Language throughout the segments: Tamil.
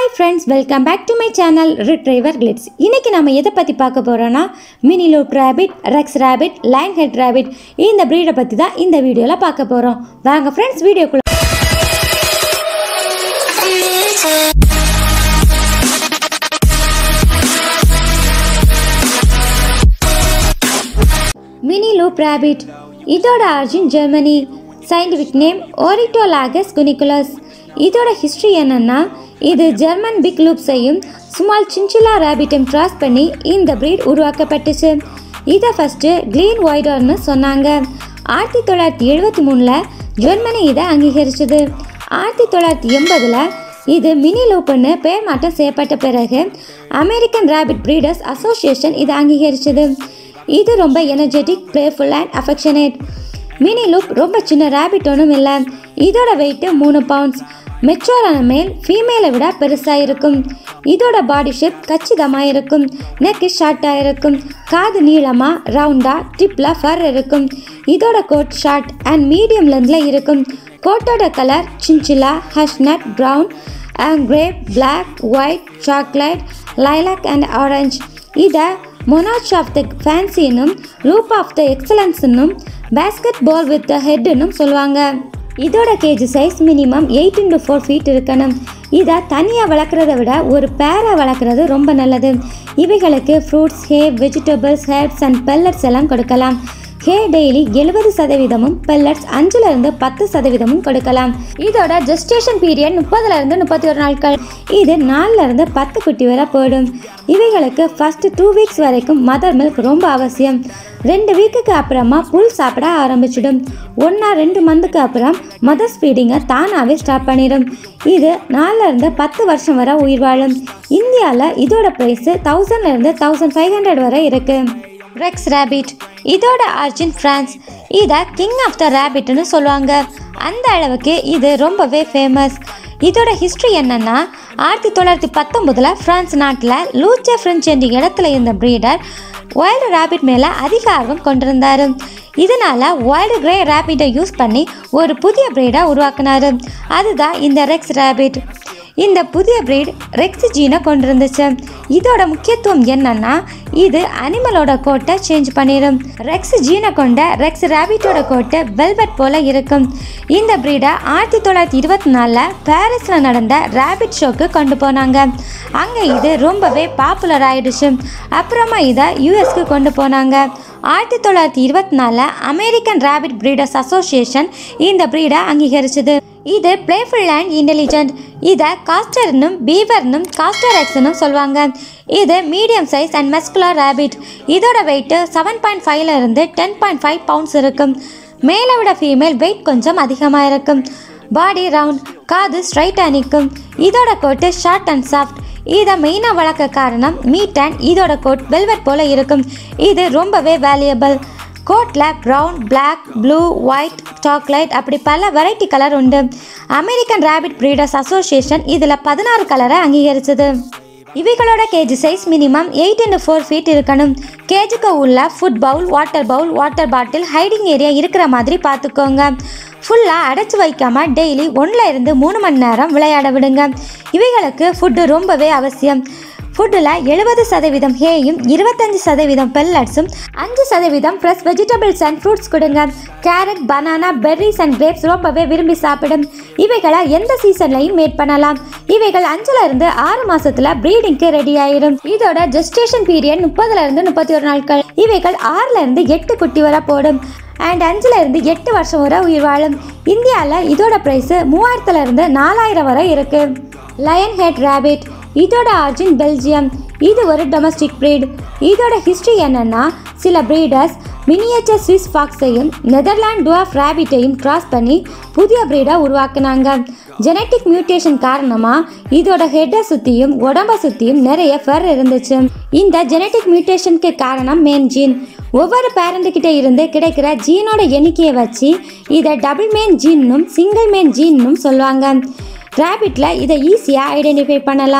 Hi friends welcome back to my channel ரிட்ரைவர் கிளிட்ஸ் இன்னைக்கு நம்ம எதை பற்றி பார்க்க போகிறோன்னா mini lop rabbit rex rabbit lionhead rabbit இந்த ப்ரீடை பற்றி தான் இந்த வீடியோவில் பார்க்க போகிறோம் வாங்க ஃப்ரெண்ட்ஸ் வீடியோக்குள்ள மினி லூப் ரேபிட் இதோட ஆர்ஜின் ஜெர்மனி சயின்டிஃபிக் நேம் ஓரிட்டோலாகஸ் குனிகுலஸ் இதோட ஹிஸ்ட்ரி என்னன்னா இது ஜெர்மன் பிக் லூப்ஸையும் ஸ்மால் சின்சிலா ரேபிட்டையும் கிராஸ் பண்ணி இந்த breed உருவாக்கப்பட்டுச்சு இதை ஃபஸ்ட்டு க்ளீன் ஒய்டர்னு சொன்னாங்க ஆயிரத்தி தொள்ளாயிரத்தி எழுபத்தி மூணில் ஜெர்மனி இதை அங்கீகரிச்சது ஆயிரத்தி தொள்ளாயிரத்தி எண்பதில் இது மினி லூப்புன்னு பெயர் மாற்றம் செய்யப்பட்ட பிறகு அமெரிக்கன் ரேபிட் பிரீடர்ஸ் அசோசியேஷன் இதை அங்கீகரிச்சது இது ரொம்ப energetic playful and affectionate mini lop ரொம்ப சின்ன ரேபிட் ஒன்றும் இல்லை இதோட வெயிட்டு மூணு பவுண்ட்ஸ் மெச்சோரான மேல் ஃபீமேலை விட பெருசாக இருக்கும் இதோட பாடி ஷேப் கச்சிதமாக இருக்கும் நெக்கு ஷார்ட்டாக இருக்கும் காது நீளமாக ரவுண்டாக டிப்பில் ஃபர் இருக்கும் இதோட கோட் ஷார்ட் அண்ட் மீடியம் லென்த்தில் இருக்கும் கோட்டோட colour chinchilla chestnut brown and grey black white chocolate lilac and orange இதை மொனாச் ஆஃப் த ஃபேன்சின்னும் லூப் ஆஃப் த எக்ஸலன்ஸ்னும் பேஸ்கெட் பால் வித் த ஹெட்னும் சொல்லுவாங்க இதோட cage size minimum eight into four feet இருக்கணும் இதை தனியாக வளர்க்குறத விட ஒரு பேரை வளர்க்குறது ரொம்ப நல்லது இவைகளுக்கு fruits hay vegetables herbs and pellets எல்லாம் கொடுக்கலாம் ஹே டெய்லி எழுபது சதவீதமும் பெல்லட்ஸ் அஞ்சுல இருந்து பத்து சதவீதமும் கொடுக்கலாம் இதோட ஜெஸ்டேஷன் பீரியட் முப்பதுல இருந்து முப்பத்தி ஒரு நாட்கள் இது நாலுல இருந்து பத்து குட்டி வரை போடும் இவைகளுக்கு ஃபர்ஸ்ட் டூ வீக்ஸ் வரைக்கும் மதர் மில்க் ரொம்ப அவசியம் ரெண்டு வீக்குக்கு அப்புறமா புல் சாப்பிட ஆரம்பிச்சிடும் ஒன்றா ரெண்டு மந்த்துக்கு அப்புறம் மதர்ஸ் ஃபீடிங்கை தானாகவே ஸ்டாப் பண்ணிடும் இது நாலுல இருந்து பத்து வருஷம் வரை உயிர் வாழும் இந்தியாவில் இதோட ப்ரைஸு தௌசண்ட்லேருந்து தௌசண்ட் ஃபைவ் ஹண்ட்ரட் வரை இருக்குது ரெக்ஸ் ரேபிட் இதோட ஆர்ஜின் ஃப்ரான்ஸ் இதை கிங் ஆஃப் த ரேபிட்னு சொல்லுவாங்க அந்த அளவுக்கு இது ரொம்பவே ஃபேமஸ் இதோட ஹிஸ்ட்ரி என்னன்னா ஆயிரத்தி தொள்ளாயிரத்தி பத்தொம்போதில் ஃப்ரான்ஸ் நாட்டில் லூச்சே ஃப்ரெஞ்ச் என்ற இடத்துல இருந்த ப்ரீடர் வைல்டு ரேபிட் மேலே அதிக ஆர்வம் கொண்டிருந்தார் இதனால வைல்டு கிரே ரேபிட்டை யூஸ் பண்ணி ஒரு புதிய ப்ரீடை உருவாக்குனாரு அதுதான் இந்த ரெக்ஸ் ரேபிட் இந்த புதிய breed ரெக்ஸ் ஜீனை கொண்டிருந்துச்சு இதோட முக்கியத்துவம் என்னன்னா இது அனிமலோட கோட்டை சேஞ்ச் பண்ணிடும் ரெக்ஸ் ஜீனை கொண்ட ரெக்ஸ் ரேபிட்டோட கோட்டை வெல்வெட் போல இருக்கும் இந்த ப்ரீடை ஆயிரத்தி தொள்ளாயிரத்தி இருபத்தி நாலில் பாரிஸில் நடந்த ரேபிட் ஷோக்கு கொண்டு போனாங்க அங்கே இது ரொம்பவே பாப்புலர் ஆயிடுச்சு அப்புறமா இதை யூஎஸ்க்கு கொண்டு போனாங்க ஆயிரத்தி தொள்ளாயிரத்தி இருபத்தி நாலில் அமெரிக்கன் ரேபிட் பிரீடர்ஸ் அசோசியேஷன் இந்த ப்ரீடை அங்கீகரிச்சது இது பிளேஃபுல் அண்ட் இன்டெலிஜென்ட் இதை காஸ்டர்னும் பீவர்னும் காஸ்டர் எக்ஸ்னும் சொல்லுவாங்க இது medium size and muscular rabbit இதோட வெயிட்டு செவன் பாயிண்ட் ஃபைவ்ல இருந்து டென் பாயிண்ட் ஃபைவ் பவுண்ட்ஸ் இருக்கும் மேலே விட ஃபீமேல் வெயிட் கொஞ்சம் அதிகமாக இருக்கும் பாடி ரவுண்ட் காது ஸ்ட்ரைட்டாக நிற்கும் இதோட கோட்டு ஷார்ட் அண்ட் சாஃப்ட் இதை மெயினாக வளர்க்க காரணம் மீட் அண்ட் இதோட கோட் வெல்வெட் போல இருக்கும் இது ரொம்பவே வேல்யூபிள் கோட்டில் brown black blue white chocolate அப்படி பல வெரைட்டி கலர் உண்டு அமெரிக்கன் ரேபிட் பிரீடர்ஸ் அசோசியேஷன் இதில் பதினாறு கலரை அங்கீகரிச்சது இவைகளோட cage size minimum eight into four feet இருக்கணும் கேஜுக்கு உள்ள food bowl water bowl water bottle hiding area இருக்கிற மாதிரி பார்த்துக்கோங்க ஃபுல்லாக அடைச்சி வைக்காமல் டெய்லி ஒன்றில் இருந்து மூணு மணி நேரம் விளையாட விடுங்க இவைகளுக்கு ஃபுட்டு ரொம்பவே அவசியம் ஃபுட்டில் எழுபது சதவீதம் ஹேயும் இருபத்தஞ்சு சதவீதம் பெல்லட்ஸும் அஞ்சு சதவீதம் ஃப்ரெஷ் வெஜிடபிள்ஸ் அண்ட் ஃப்ரூட்ஸ் கொடுங்க carrot banana berries and grapes ரொம்பவே விரும்பி சாப்பிடும் இவைகளை எந்த சீசன்லையும் மேட் பண்ணலாம் இவைகள் அஞ்சுல இருந்து ஆறு மாசத்துல ப்ரீடிங்க்கு ரெடி ஆயிடும் இதோட ஜெஸ்டேஷன் பீரியட் முப்பதுல இருந்து முப்பத்தி ஒரு நாட்கள் இவைகள் ஆறுல இருந்து எட்டு குட்டி வரை போடும் அண்ட் அஞ்சுல இருந்து எட்டு வருஷம் வரை உயிர் வாழும் இந்தியாவில் இதோட ப்ரைஸு மூவாயிரத்துல இருந்து நாலாயிரம் வரை இருக்கு லயன் ஹெட் ரேபிட் இதோட ஆர்ஜின் பெல்ஜியம் இது ஒரு டொமஸ்டிக் breed இதோட ஹிஸ்ட்ரி என்னன்னா சில பிரீடர்ஸ் மினியேச்சர் ஸ்விஸ் ஃபாக்ஸையும் நெதர்லாண்ட் டுவாஃப் ரேபிட்டையும் கிராஸ் பண்ணி புதிய பிரீடை உருவாக்குனாங்க ஜெனட்டிக் மியூட்டேஷன் காரணமாக இதோட ஹெட்டை சுற்றியும் உடம்பை சுற்றியும் நிறைய ஃபர் இருந்துச்சு இந்த ஜெனட்டிக் மியூட்டேஷனுக்கு காரணம் மெயின் ஜீன் ஒவ்வொரு பேரண்ட் கிட்ட இருந்து கிடைக்கிற ஜீனோட எண்ணிக்கையை வச்சு இதை டபுள் மேன் ஜீன்னும் சிங்கிள் மேன் ஜீன்னும் சொல்லுவாங்க ரேபிட்டில் இதை ஈஸியாக ஐடென்டிஃபை பண்ணலாம்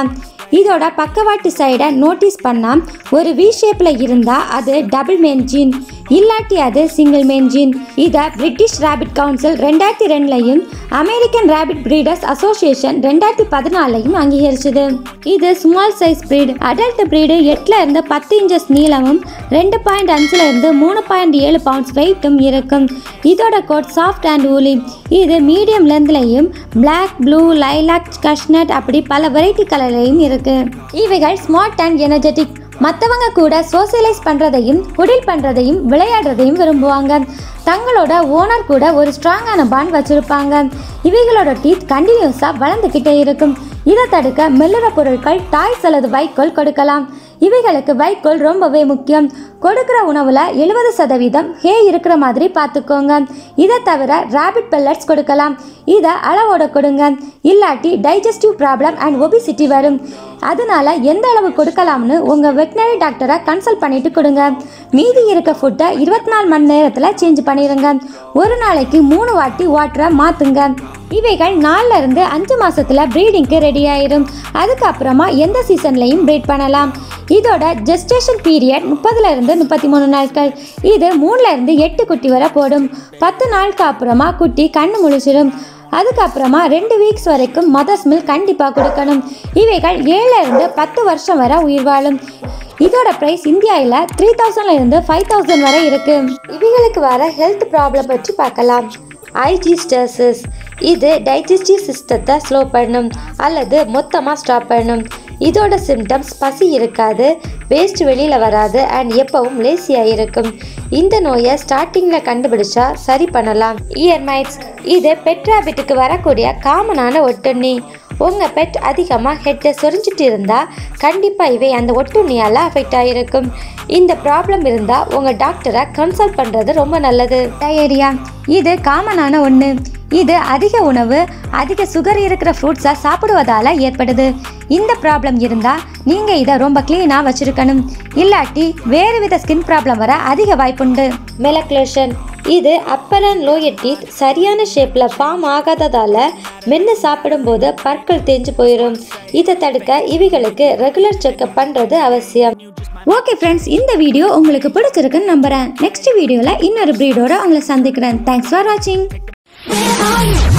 இதோட பக்கவாட்டு சைடை நோட்டீஸ் பண்ணால் ஒரு வி ஷேப்பில் இருந்தால் அது டபுள் மெயின் ஜீன் இல்லாட்டி அது சிங்கிள் மெயின் ஜீன் இதை பிரிட்டிஷ் ரேபிட் கவுன்சில் ரெண்டாயிரத்தி ரெண்டுலையும் அமெரிக்கன் ரேபிட் பிரீடர்ஸ் அசோசியேஷன் ரெண்டாயிரத்தி பதினாலையும் அங்கீகரிச்சது இது small size breed adult breed எட்டுல இருந்து பத்து இன்ச்சஸ் நீளமும் ரெண்டு பாயிண்ட் அஞ்சுல இருந்து மூணு பாயிண்ட் ஏழு பவுண்ட்ஸ் வெயிட்டும் இருக்கும் இதோட கோட் சாஃப்ட் அண்ட் ஊலி இது மீடியம் லென்த்லையும் Black ப்ளூ லைலாக் கஷ்னட் அப்படி பல வெரைட்டி கலர்லையும் இருக்கு இவைகள் ஸ்மார்ட் அண்ட் எனர்ஜெட்டிக் மற்றவங்க கூட சோசியலைஸ் பண்ணுறதையும் குடில் பண்ணுறதையும் விளையாடுறதையும் விரும்புவாங்க தங்களோட ஓனர் கூட ஒரு ஸ்ட்ராங்கான பாண்ட் வச்சுருப்பாங்க இவைகளோட டீத் கண்டினியூஸாக வளர்ந்துக்கிட்டே இருக்கும் இதை தடுக்க மெல்லுற பொருட்கள் டாய்ஸ் அல்லது வைக்கோல் கொடுக்கலாம் இவைகளுக்கு வைக்கோல் ரொம்பவே முக்கியம் கொடுக்குற உணவில் எழுபது சதவீதம் ஹே இருக்கிற மாதிரி பார்த்துக்கோங்க இதை தவிர ரேபிட் பெல்லட்ஸ் கொடுக்கலாம் இதை அளவோட கொடுங்க இல்லாட்டி டைஜஸ்டிவ் ப்ராப்ளம் அண்ட் ஒபிசிட்டி வரும் அதனால எந்த அளவு கொடுக்கலாம்னு உங்கள் வெட்டினரி டாக்டரை கன்சல்ட் பண்ணிட்டு கொடுங்க மீதி இருக்க ஃபுட்டை இருபத்தி நாலு மணி நேரத்தில் சேஞ்ச் பண்ணிடுங்க ஒரு நாளைக்கு மூணு வாட்டி வாட்டரை மாற்றுங்க இவைகள் நாலுல இருந்து அஞ்சு மாசத்துல ப்ரீடிங்க்கு ரெடி ஆயிரும் அதுக்கப்புறமா எந்த சீசன்லையும் ப்ரீட் பண்ணலாம் இதோட ஜெஸ்டேஷன் பீரியட் முப்பதுல இருந்து முப்பத்தி மூணு நாட்கள் இது மூணுல இருந்து எட்டு குட்டி வரை போடும் பத்து நாளுக்கு அப்புறமா குட்டி கண்ணு முழிச்சிடும் அதுக்கப்புறமா ரெண்டு வீக்ஸ் வரைக்கும் மதர்ஸ் மில்க் கண்டிப்பாக கொடுக்கணும் இவைகள் ஏழுல இருந்து பத்து வருஷம் வரை உயிர் வாழும் இதோட ப்ரைஸ் இந்தியாவில் த்ரீ தௌசண்ட்ல இருந்து ஃபைவ் தௌசண்ட் வரை இருக்கு இவைகளுக்கு வர ஹெல்த் ப்ராப்ளம் பற்றி பார்க்கலாம் ஐஜிஸ்டர்சஸ் இது டைஜஸ்டிவ் சிஸ்டத்தை ஸ்லோ பண்ணும் அல்லது மொத்தமாக ஸ்டாப் பண்ணும் இதோட சிம்டம்ஸ் பசி இருக்காது வேஸ்ட் வெளியில் வராது அண்ட் எப்பவும் லேசியாக இருக்கும் இந்த நோயை ஸ்டார்டிங்கில் கண்டுபிடிச்சா சரி பண்ணலாம் இயர்மைட்ஸ் இது பெட் ராபிட்டுக்கு வரக்கூடிய காமனான ஒட்டுண்ணி உங்கள் பெட் அதிகமாக ஹெட்டை சொரிஞ்சிட்டு இருந்தால் கண்டிப்பாக இவை அந்த ஒட்டுண்ணியால் அஃபெக்ட் ஆகிருக்கும் இந்த ப்ராப்ளம் இருந்தால் உங்கள் டாக்டரை கன்சல்ட் பண்ணுறது ரொம்ப நல்லது டயரியா இது காமனான ஒன்று இது அதிக உணவு அதிக சுகர் இருக்கிற ஃப்ரூட்ஸை சாப்பிடுவதால் ஏற்படுது இந்த ப்ராப்ளம் இருந்தால் நீங்கள் இதை ரொம்ப க்ளீனாக வச்சுருக்கணும் இல்லாட்டி வேறு வித ஸ்கின் ப்ராப்ளம் வர அதிக வாய்ப்புண்டு மெலக்லேஷன் இது அப்பர் அண்ட் லோயர் டீத் சரியான ஷேப்பில் ஃபார்ம் ஆகாததால் மென்று சாப்பிடும்போது பற்கள் தேஞ்சு போயிடும் இதை தடுக்க இவைகளுக்கு ரெகுலர் செக்அப் பண்ணுறது அவசியம் ஓகே ஃப்ரெண்ட்ஸ் இந்த வீடியோ உங்களுக்கு பிடிச்சிருக்குன்னு நம்புகிறேன் நெக்ஸ்ட் வீடியோவில் இன்னொரு ப்ரீடோட உங்களை சந்திக்கிறேன் தேங்க்ஸ் ஃபார் வாட்சிங் Where are you?